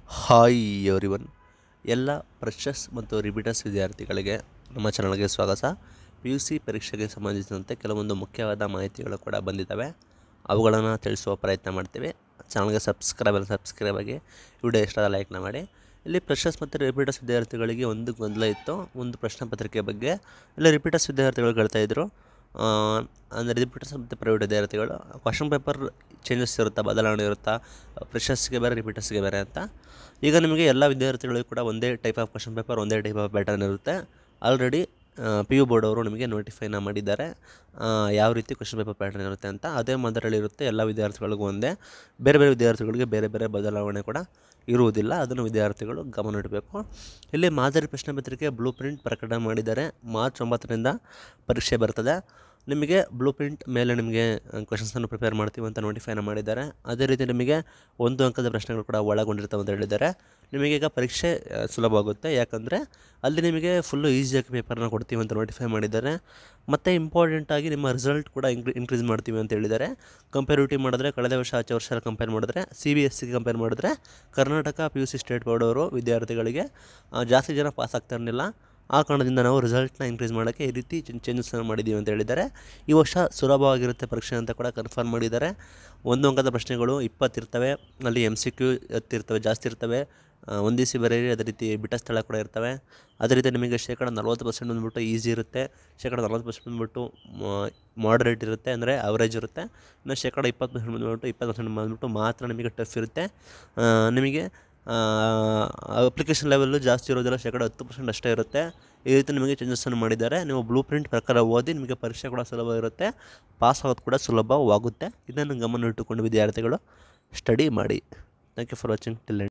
hi everyone ಎಲ್ಲ freshers ಮತ್ತು repeaters ವಿದ್ಯಾರ್ಥಿಗಳಿಗೆ ನಮ್ಮ ಚಾನಲ್ಗೆ ಸ್ವಾಗತ ಪಿ ಯು ಸಿ ಪರೀಕ್ಷೆಗೆ ಸಂಬಂಧಿಸಿದಂತೆ ಕೆಲವೊಂದು ಮುಖ್ಯವಾದ ಮಾಹಿತಿಗಳು ಕೂಡ ಬಂದಿದ್ದಾವೆ ಅವುಗಳನ್ನು ತಿಳಿಸುವ ಪ್ರಯತ್ನ ಮಾಡ್ತೀವಿ ಚಾನಲ್ಗೆ ಸಬ್ಸ್ಕ್ರೈಬ್ ಸಬ್ಸ್ಕ್ರೈಬ್ ಆಗಿ ವಿಡಿಯೋ ಇಷ್ಟ ಲೈಕ್ನ ಮಾಡಿ ಇಲ್ಲಿ ಫ್ರೆಶರ್ಸ್ ಮತ್ತು ರಿಪೀಟರ್ಸ್ ವಿದ್ಯಾರ್ಥಿಗಳಿಗೆ ಒಂದು ಗೊಂದಲ ಇತ್ತು ಒಂದು ಪ್ರಶ್ನೆ ಪತ್ರಿಕೆ ಬಗ್ಗೆ ಇಲ್ಲ ರಿಪೀಟರ್ಸ್ ವಿದ್ಯಾರ್ಥಿಗಳು ಕೇಳ್ತಾ ಇದ್ರು ಅಂದರೆ ರಿಪೀಟರ್ಸ್ ಮತ್ತು ಪ್ರೈವೇಟ್ ವಿದ್ಯಾರ್ಥಿಗಳು ಕ್ವಶನ್ ಪೇಪರ್ ಚೇಂಜಸ್ ಇರುತ್ತಾ ಬದಲಾವಣೆ ಇರುತ್ತಾ ಫ್ರೆಶರ್ಸ್ಗೆ ಬೇರೆ ರಿಪೀಟರ್ಸ್ಗೆ ಬೇರೆ ಅಂತ ಈಗ ನಿಮಗೆ ಎಲ್ಲ ವಿದ್ಯಾರ್ಥಿಗಳಿಗೂ ಕೂಡ ಒಂದೇ ಟೈಪ್ ಆಫ್ ಕ್ವಶನ್ ಪೇಪರ್ ಒಂದೇ ಟೈಪ್ ಆಫ್ ಪ್ಯಾಟರ್ನ್ ಇರುತ್ತೆ ಆಲ್ರೆಡಿ ಪಿ ಯು ಬೋರ್ಡ್ ಅವರು ನಿಮಗೆ ನೋಟಿಫೈನ ಮಾಡಿದ್ದಾರೆ ಆ, ಯಾವ ರೀತಿ ಕ್ವಶನ್ ಪೇಪರ್ ಪ್ಯಾಟರ್ನ್ ಇರುತ್ತೆ ಅಂತ ಅದೇ ಮಾದರಿಯಲ್ಲಿರುತ್ತೆ ಎಲ್ಲ ವಿದ್ಯಾರ್ಥಿಗಳಿಗೂ ಒಂದೇ ಬೇರೆ ಬೇರೆ ವಿದ್ಯಾರ್ಥಿಗಳಿಗೆ ಬೇರೆ ಬೇರೆ ಬದಲಾವಣೆ ಕೂಡ ಇರುವುದಿಲ್ಲ ಅದನ್ನು ವಿದ್ಯಾರ್ಥಿಗಳು ಗಮನ ಇಡಬೇಕು ಇಲ್ಲಿ ಮಾದರಿ ಪ್ರಶ್ನೆ ಪತ್ರಿಕೆ ಬ್ಲೂ ಪ್ರಿಂಟ್ ಪ್ರಕಟಣೆ ಮಾಡಿದ್ದಾರೆ ಮಾರ್ಚ್ ಒಂಬತ್ತರಿಂದ ಪರೀಕ್ಷೆ ಬರ್ತದೆ ನಿಮಗೆ ಬ್ಲೂ ಪ್ರಿಂಟ್ ಮೇಲೆ ನಿಮಗೆ ಕ್ವಶನ್ಸನ್ನು ಪ್ರಿಪೇರ್ ಮಾಡ್ತೀವಿ ಅಂತ ನೋಟಿಫೈನ ಮಾಡಿದ್ದಾರೆ ಅದೇ ರೀತಿ ನಿಮಗೆ ಒಂದು ಅಂಕದ ಪ್ರಶ್ನೆಗಳು ಕೂಡ ಒಳಗೊಂಡಿರ್ತವೆ ಅಂತ ಹೇಳಿದ್ದಾರೆ ನಿಮಗೆ ಈಗ ಪರೀಕ್ಷೆ ಆ, ಸುಲಭವಾಗುತ್ತೆ ಯಾಕಂದರೆ ಅಲ್ಲಿ ನಿಮಗೆ ಫುಲ್ಲು ಈಸಿಯಾಗಿ ಪೇಪರ್ನ ಕೊಡ್ತೀವಿ ಅಂತ ನೋಟಿಫೈ ಮಾಡಿದ್ದಾರೆ ಮತ್ತು ಇಂಪಾರ್ಟೆಂಟಾಗಿ ನಿಮ್ಮ ರಿಸಲ್ಟ್ ಕೂಡ ಇನ್ಕ್ರಿ ಇನ್ಕ್ರೀಸ್ ಮಾಡ್ತೀವಿ ಅಂತ ಹೇಳಿದ್ದಾರೆ ಕಂಪೇರಿಟಿವ್ ಮಾಡಿದ್ರೆ ಕಳೆದ ವರ್ಷ ಆಚೆ ವರ್ಷ ಕಂಪೇರ್ ಮಾಡಿದ್ರೆ ಸಿ ಬಿ ಎಸ್ ಸಿಗೆ ಕಂಪೇರ್ ಮಾಡಿದ್ರೆ Karnataka P U C state board ಅವರು ವಿದ್ಯಾರ್ಥಿಗಳಿಗೆ ಆ, ಜಾಸ್ತಿ ಜನ ಪಾಸ್ ಆಗ್ತಾ ಇರಲಿಲ್ಲ ಆ ಕಾರಣದಿಂದ ನಾವು ರಿಸಲ್ಟ್ನ ಇನ್ಕ್ರೀಸ್ ಮಾಡೋಕ್ಕೆ ಈ ರೀತಿ ಚೇಂಜಸ್ ಮಾಡಿದ್ದೀವಿ ಅಂತ ಹೇಳಿದ್ದಾರೆ ಈ ವರ್ಷ ಸುಲಭವಾಗಿರುತ್ತೆ ಪರೀಕ್ಷೆ ಅಂತ ಕೂಡ ಕನ್ಫರ್ಮ್ ಮಾಡಿದ್ದಾರೆ ಒಂದು ಅಂಕದ ಪ್ರಶ್ನೆಗಳು ಇಪ್ಪತ್ತಿರ್ತವೆ ಅಲ್ಲಿ ಎಮ್ ಸಿ ಕ್ಯೂ ಹತ್ತಿರ್ತವೆ ಜಾಸ್ತಿ ಇರ್ತವೆ ಆ, ಹೊಂದಿಸಿ ಬರೆಯಿರಿ ಅದೇ ರೀತಿ ಬಿಟ್ಟ ಸ್ಥಳ ಕೂಡ ಇರ್ತವೆ ಅದೇ ರೀತಿ ನಿಮಗೆ ಶೇಕಡ ನಲ್ವತ್ತು ಪರ್ಸೆಂಟ್ ಬಂದ್ಬಿಟ್ಟು ಈಸಿ ಇರುತ್ತೆ ಶೇಕಡ ನಲ್ವತ್ತು ಪರ್ಸೆಂಟ್ ಬಂದ್ಬಿಟ್ಟು ಮಾಡ್ರೇಟ್ ಇರುತ್ತೆ ಅಂದರೆ ಅವರೇಜ್ ಇರುತ್ತೆ ಇನ್ನು ಶೇಕಡ ಇಪ್ಪತ್ತು ಪರ್ಸೆಂಟ್ ಬಂದ್ಬಿಟ್ಟು ಇಪ್ಪತ್ತು ಪರ್ಸೆಂಟ್ ಬಂದ್ಬಿಟ್ಟು ಮಾತ್ರ ನಿಮಗೆ ಟಫ್ ಇರುತ್ತೆ ಆ, ನಿಮಗೆ ಅಪ್ಲಿಕೇಶನ್ ಲೆವೆಲ್ಲು ಜಾಸ್ತಿ ಇರೋದಿಲ್ಲ ಶೇಕಡ ಹತ್ತು ಪರ್ಸೆಂಟ್ ಅಷ್ಟೇ ಇರುತ್ತೆ ಈ ರೀತಿ ನಿಮಗೆ ಚೇಂಜಸ್ಸನ್ನು ಮಾಡಿದ್ದಾರೆ ನೀವು ಬ್ಲೂ ಪ್ರಿಂಟ್ ಪ್ರಕಾರ ಓದಿ ನಿಮಗೆ ಪರೀಕ್ಷೆ ಕೂಡ ಸುಲಭ ಇರುತ್ತೆ ಪಾಸ್ ಆಗೋದು ಕೂಡ ಸುಲಭವಾಗುತ್ತೆ ಇದನ್ನು ಗಮನ ಇಟ್ಟುಕೊಂಡು ವಿದ್ಯಾರ್ಥಿಗಳು ಸ್ಟಡಿ ಮಾಡಿ thank you for watching till